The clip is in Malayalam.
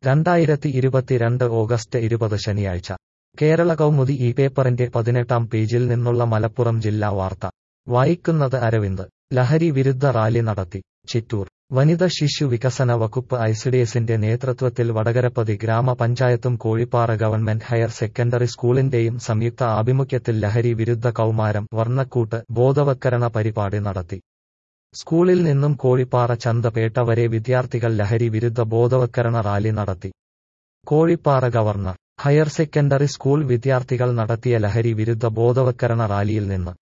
രണ്ടായിരത്തി ഇരുപത്തിരണ്ട് ഓഗസ്റ്റ് ഇരുപത് ശനിയാഴ്ച കേരള കൗമുദി ഈ പേപ്പറിന്റെ പതിനെട്ടാം പേജിൽ നിന്നുള്ള മലപ്പുറം ജില്ലാ വാർത്ത വായിക്കുന്നത് അരവിന്ദ് ലഹരി വിരുദ്ധ റാലി നടത്തി ചിറ്റൂർ വനിത ശിശു വികസന വകുപ്പ് ഐസിഡിഎസിന്റെ നേതൃത്വത്തിൽ വടകരപ്പതി ഗ്രാമപഞ്ചായത്തും കോഴിപ്പാറ ഗവൺമെന്റ് ഹയർ സെക്കൻഡറി സ്കൂളിന്റെയും സംയുക്ത ആഭിമുഖ്യത്തിൽ ലഹരി വിരുദ്ധ കൗമാരം വർണ്ണക്കൂട്ട് ബോധവത്കരണ പരിപാടി നടത്തി സ്കൂളിൽ നിന്നും കോഴിപ്പാറ ചന്തപേട്ട വരെ വിദ്യാർത്ഥികൾ ലഹരി വിരുദ്ധ ബോധവത്കരണ റാലി നടത്തി Kozhippara governor higher secondary school വിദ്യാർത്ഥികൾ നടത്തിയ ലഹരി വിരുദ്ധ ബോധവത്കരണ റാലിയിൽ നിന്ന്